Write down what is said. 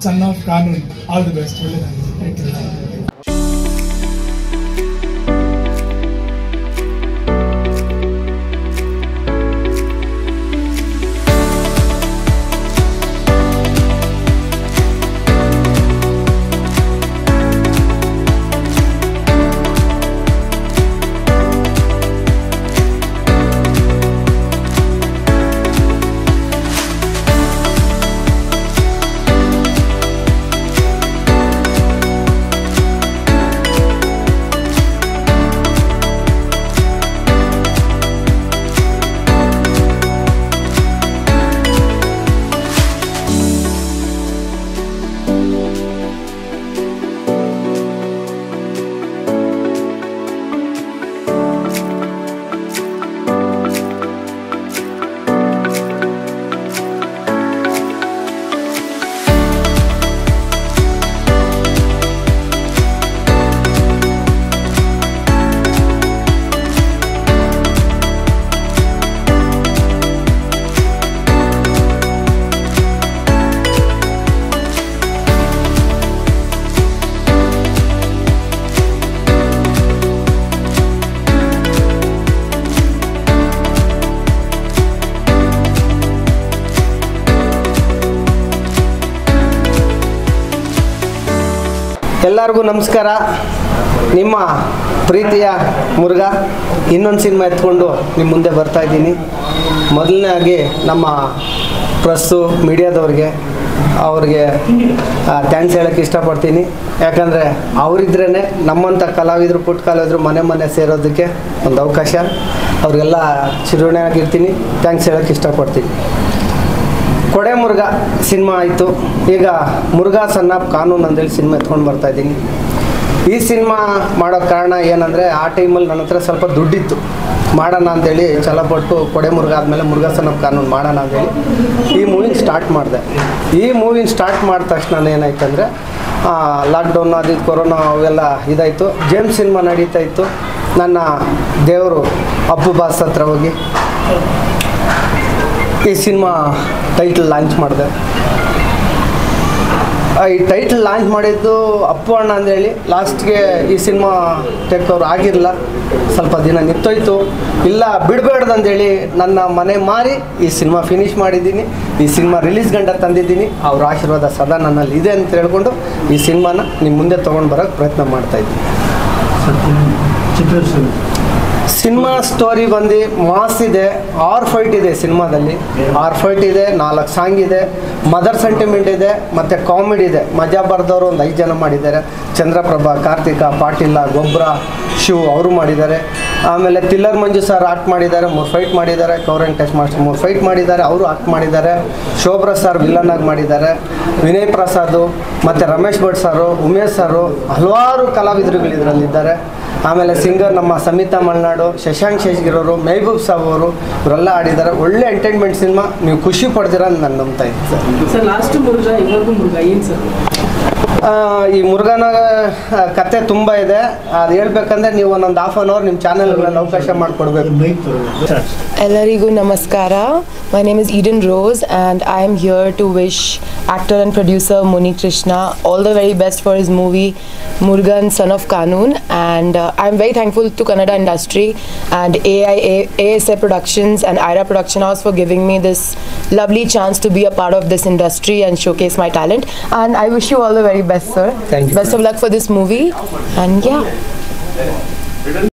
Sun of Kanoon all the best ಒಳ್ಳೆದಾಗಿ ಎಲ್ಲರಿಗೂ ನಮಸ್ಕಾರ ನಿಮ್ಮ ಪ್ರೀತಿಯ ಮುರುಘಾ ಇನ್ನೊಂದು ಸಿನಿಮಾ ಎತ್ಕೊಂಡು ನಿಮ್ಮ ಮುಂದೆ ಬರ್ತಾ ಇದ್ದೀನಿ ಮೊದಲನೇದಾಗಿ ನಮ್ಮ ಪ್ರೆಸ್ಸು ಮೀಡಿಯಾದವ್ರಿಗೆ ಅವ್ರಿಗೆ ಥ್ಯಾಂಕ್ಸ್ ಹೇಳೋಕ್ಕೆ ಇಷ್ಟಪಡ್ತೀನಿ ಯಾಕಂದರೆ ಅವರಿದ್ರೇ ನಮ್ಮಂಥ ಕಲಾವಿದರು ಪುಟ್ಟ ಕಲಾವಿದರು ಮನೆ ಮನೆ ಸೇರೋದಕ್ಕೆ ಒಂದು ಅವಕಾಶ ಅವ್ರಿಗೆಲ್ಲ ಚಿರುಣೆಯಾಗಿರ್ತೀನಿ ಥ್ಯಾಂಕ್ಸ್ ಹೇಳೋಕ್ಕೆ ಇಷ್ಟಪಡ್ತೀನಿ ಕೊಡೆ ಮುರುಘಾ ಸಿನಿಮಾ ಆಯಿತು ಈಗ ಮುರುಘಾ ಸಣ್ಣ ಕಾನೂನು ಅಂತೇಳಿ ಸಿನಿಮಾ ಎತ್ಕೊಂಡು ಬರ್ತಾ ಇದ್ದೀನಿ ಈ ಸಿನಿಮಾ ಮಾಡೋ ಕಾರಣ ಏನಂದರೆ ಆ ಟೈಮಲ್ಲಿ ನನ್ನ ಹತ್ರ ಸ್ವಲ್ಪ ದುಡ್ಡಿತ್ತು ಮಾಡೋಣ ಅಂತೇಳಿ ಛಲಪಟ್ಟು ಕೊಡೆ ಮುರುಘಾ ಆದಮೇಲೆ ಮುರುಘಾ ಸಣ್ಣ ಕಾನೂನು ಮಾಡೋಣ ಅಂತೇಳಿ ಈ ಮೂವಿನ ಸ್ಟಾರ್ಟ್ ಮಾಡಿದೆ ಈ ಮೂವಿನ ಸ್ಟಾರ್ಟ್ ಮಾಡಿದ ತಕ್ಷಣ ಏನಾಯ್ತಂದರೆ ಲಾಕ್ಡೌನ್ ಅದು ಇದು ಕೊರೋನಾ ಅವೆಲ್ಲ ಇದಾಯಿತು ಜೇಮ್ಸ್ ಸಿನಿಮಾ ನಡೀತಾ ಇತ್ತು ನನ್ನ ದೇವರು ಅಪ್ಪು ಬಾಸ್ ಹತ್ರ ಹೋಗಿ ಈ ಸಿನಿಮಾ ಟೈಟಲ್ ಲಾಂಚ್ ಮಾಡಿದೆ ಆ, ಈ ಟೈಟಲ್ ಲಾಂಚ್ ಮಾಡಿದ್ದು ಅಪ್ಪು ಅಣ್ಣ ಅಂದೇಳಿ ಲಾಸ್ಟ್ಗೆ ಈ ಸಿನಿಮಾ ಟೇಕ್ ಓವರ್ ಆಗಿರಲಿಲ್ಲ ಸ್ವಲ್ಪ ದಿನ ನಿಂತೋಯ್ತು ಇಲ್ಲ ಬಿಡಬೇಡ್ದಂದೇಳಿ ನನ್ನ ಮನೆ ಮಾರಿ ಈ ಸಿನಿಮಾ ಫಿನಿಷ್ ಮಾಡಿದ್ದೀನಿ ಈ ಸಿನಿಮಾ ರಿಲೀಸ್ ಗಂಟ ತಂದಿದ್ದೀನಿ ಅವ್ರ ಆಶೀರ್ವಾದ ಸದಾ ನನ್ನಲ್ಲಿ ಇದೆ ಅಂತ ಹೇಳ್ಕೊಂಡು ಈ ಸಿನಿಮಾನ ನಿಮ್ಮ ಮುಂದೆ ತೊಗೊಂಡು ಬರೋಕ್ಕೆ ಪ್ರಯತ್ನ ಮಾಡ್ತಾಯಿದ್ದೀನಿ ಸಿನಿಮಾ ಸ್ಟೋರಿ ಬಂದು ಮಾಸ್ ಇದೆ ಆರ್ ಫೈಟ್ ಇದೆ ಸಿನಿಮಾದಲ್ಲಿ ಆರ್ ಫೈಟ್ ಇದೆ ನಾಲ್ಕು ಸಾಂಗ್ ಇದೆ ಮದರ್ ಸೆಂಟಿಮೆಂಟ್ ಇದೆ ಮತ್ತು ಕಾಮಿಡಿ ಇದೆ ಮಜಾ ಬರ್ದವರು ಒಂದು ಐದು ಜನ ಮಾಡಿದ್ದಾರೆ ಚಂದ್ರಪ್ರಭಾ ಕಾರ್ತಿಕ ಪಾಟೀಲ ಗೊಬ್ಬರ ಶಿವ್ ಅವರು ಮಾಡಿದ್ದಾರೆ ಆಮೇಲೆ ತಿಲ್ಲರ್ ಮಂಜು ಸರ್ ಆಕ್ಟ್ ಮಾಡಿದ್ದಾರೆ ಮೂರು ಫೈಟ್ ಮಾಡಿದ್ದಾರೆ ಕೌರನ್ ಟೆಸ್ಟ್ ಮಾಸ್ಟರ್ ಮೂರು ಫೈಟ್ ಮಾಡಿದ್ದಾರೆ ಅವರು ಆಕ್ಟ್ ಮಾಡಿದ್ದಾರೆ ಶೋಭ್ರಾ ಸರ್ ವಿಲನ್ ಆಗಿ ಮಾಡಿದ್ದಾರೆ ವಿನಯ್ ಪ್ರಸಾದ್ ಮತ್ತು ರಮೇಶ್ ಭಟ್ ಸರು ಉಮೇಶ್ ಸರು ಹಲವಾರು ಕಲಾವಿದರುಗಳು ಇದರಲ್ಲಿದ್ದಾರೆ ಆಮೇಲೆ ಸಿಂಗರ್ ನಮ್ಮ ಸಮಿತಾ ಮಲ್ನಾಡು ಶಶಾಂಕ್ ಶೇಷಗಿರೋರು ಮೆಹಬೂಬ್ ಸಾಬ್ ಅವರು ಇವರೆಲ್ಲ ಆಡಿದ್ದಾರೆ ಒಳ್ಳೆ ಎಂಟರ್ಟೈನ್ಮೆಂಟ್ ಸಿನಿಮಾ ನೀವು ಖುಷಿ ಪಡ್ತೀರಾ ಅಂತ ನಾನು ನಂಬ್ತಾ ಇದ್ದೀನಿ ಸರ್ ಸರ್ ಲಾಸ್ಟ್ ಮುರುಘ ಇವಾಗೂ ಮುರುಘ ಏನು ಸರ್ ಆ, ಈ ಮುರುಘನ ಆ, ಕತೆ ತುಂಬ ಇದೆ ಅದು ಹೇಳ್ಬೇಕಂದ್ರೆ ನೀವು ಒಂದೊಂದು ಹಾಫ್ ಆನ್ ಅವರ್ ನಿಮ್ಮ ಚಾನಲ್ಗಳಲ್ಲಿ ಅವಕಾಶ ಮಾಡಿಕೊಡ್ಬೇಕು ಎಲ್ಲರಿಗೂ ನಮಸ್ಕಾರ my name is Eden Rose and I am here to wish actor and producer Muni Krishna all the very best for his movie Murugan son of Kanoon and I am very thankful to Kannada industry and A I A S A productions and Aira production house for giving me this lovely chance to be a part of this industry and showcase my talent and I wish you all the very best sir Thank you. best of luck for this movie and yeah